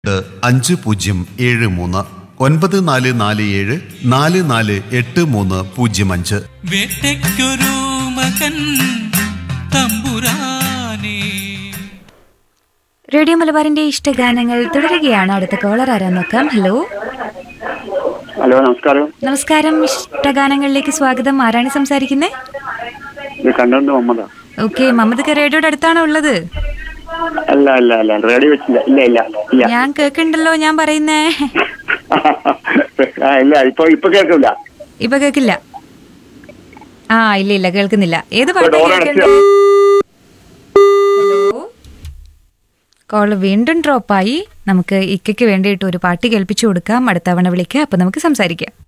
എട്ട് അഞ്ച് പൂജ്യം ഏഴ് മൂന്ന് ഒൻപത് നാല് നാല് ഏഴ് നാല് നാല് എട്ട് മൂന്ന് പൂജ്യം അഞ്ച് വേട്ടയ്ക്കൊരു മകൻ തമ്പുരാനേ റേഡിയോ മലബാറിന്റെ ഇഷ്ടഗാനങ്ങൾ തുടരുകയാണ് അടുത്ത കോളർ ആരാ നോക്കാം ഹലോ ഹലോ നമസ്കാരം നമസ്കാരം ഇഷ്ടഗാനങ്ങളിലേക്ക് സ്വാഗതം ആരാണ് സംസാരിക്കുന്നത് ഇത് കണ്ണൂർ മുഹമ്മദാ ഓക്കെ മമ്മദ് റേഡിയോയുടെ അടുത്താണോ ഉള്ളത് അല്ല അല്ല അല്ല റേഡിയോ വെച്ചില്ല ഇല്ല ഇല്ല ഇല്ല ഞാൻ കേൾക്കണ്ടല്ലോ ഞാൻ പറയുന്നേ ആ ഇല്ല ഇപ്പൊ ഇപ്പൊ കേൾക്കില്ല ഇപ്പൊ കേൾക്കില്ല ആ ഇല്ല ഇല്ല കേൾക്കുന്നില്ല ഏത് പാട്ടാ ഡോർ അടച്ച് കേൾക്കണ്ടേ ഹലോ കോള് വീണ്ടും ഡ്രോപ്പായി നമുക്ക് ഇക്കയ്ക്ക് വേണ്ടിയിട്ട് ഒരു പാട്ട് കേൾപ്പിച്ചു കൊടുക്കാം അടുത്ത തവണ വിളിക്കാം അപ്പൊ നമുക്ക് സംസാരിക്കാം